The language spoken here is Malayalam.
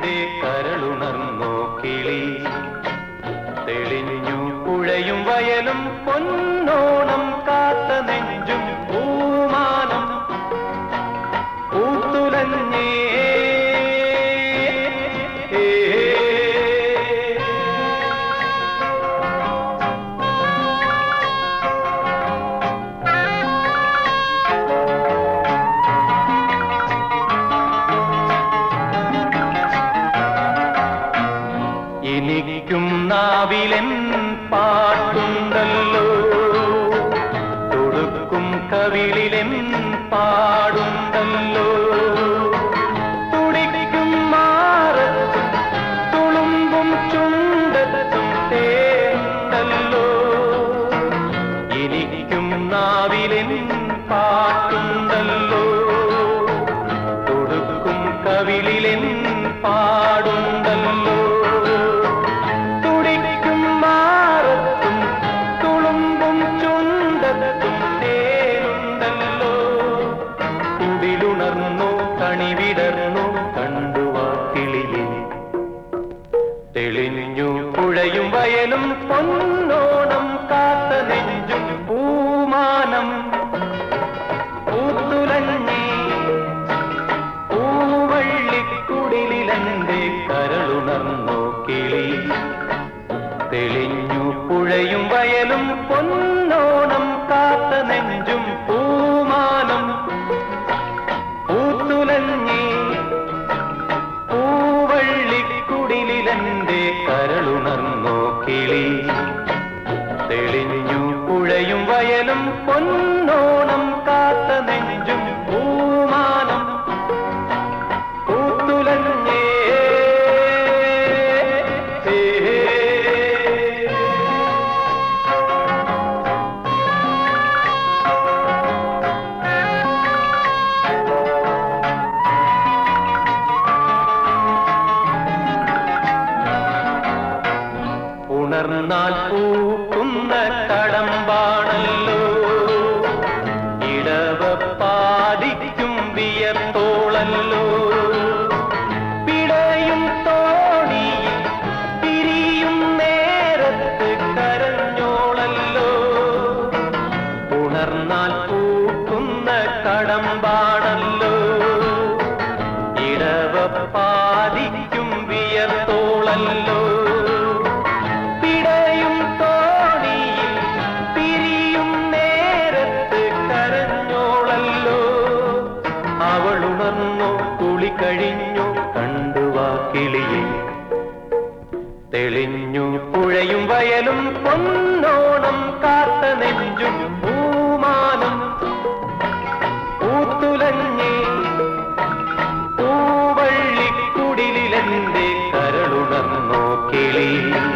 കുടിലിലെന്റെ കരളുണർന്നോ കിളി തെളിഞ്ഞു പുഴയും വയലും പൊന്നോണം കാത്ത നെഞ്ചും പൂമാനം പൂത്തുലഞ്ഞേ എനിക്കും നാവിലൻ പാട്ടുണ്ടല്ലോ തൊടുക്കും കവിളിലെൻ പാടുണ്ടല്ലോ തുടിക്കും മാറത്തും തുളുമ്പും ചുണ്ടത്തും തേണ്ടല്ലോ എനിക്കും നാവിലെൻ പാട്ടുണ്ടല്ലോ തൊടുക്കും കവിളിലെൻ പാടുണ്ടല്ലോ തുടിക്കും മാറത്തും തുളുമ്പും ചുണ്ടത്തും തേനുണ്ടല്ലോ കുടിലുണർന്നു കണിവിടർന്നു കണ്ടുവാ കിളിയെ തെളിഞ്ഞു പുഴയും വയലും പൊന്നോണം കാത്ത നെഞ്ചും പൂമാനം പൂത്തുലഞ്ഞേ പൂവള്ളിക്കുടിലെന്റെ കരളുണർന്നോ കിളി തെളിഞ്ഞു പുഴയും വയലും പൊന്നോണം കാത്ത നെഞ്ചും പൂമാനം പൂത്തുലഞ്ഞേ പൂവള്ളിക്കുടിലെന്റെ കരളുണർന്നോ കിളി തെളിഞ്ഞു പുഴയും വയലും പൊന്നോണം കാത്ത നെഞ്ചും പൂമാനം പൂത്തുലഞ്ഞേ ഉണർന്നാൽ പൂക്കുന്ന കടമ്പാണല്ലോ ഇടവ പാതിക്കും വിയർത്തോളല്ലോ പിടയും തോണിയിൽ പിരിയും നേരത്ത് കരഞ്ഞോളല്ലോ ഉണർന്നാൽ പൂക്കുന്ന കടമ്പാണല്ലോ ഇടവ പാതിക്കും വിയർത്തോളല്ലോ പിടയും തോണിയിൽ പിരിയും നേരത്ത് കരഞ്ഞോളല്ലോ അവൾ ഉണർന്നോ കുളി കഴിഞ്ഞു കണ്ടുവാ കിളിയെ തെളിഞ്ഞു പുഴയും വയലും പൊന്നോണം കാത്ത നെഞ്ചും പൂമാനം പൂത്തുലഞ്ഞേ പൂവള്ളിക്കുടിലെന്റെ കരളുണർന്നോ കിളി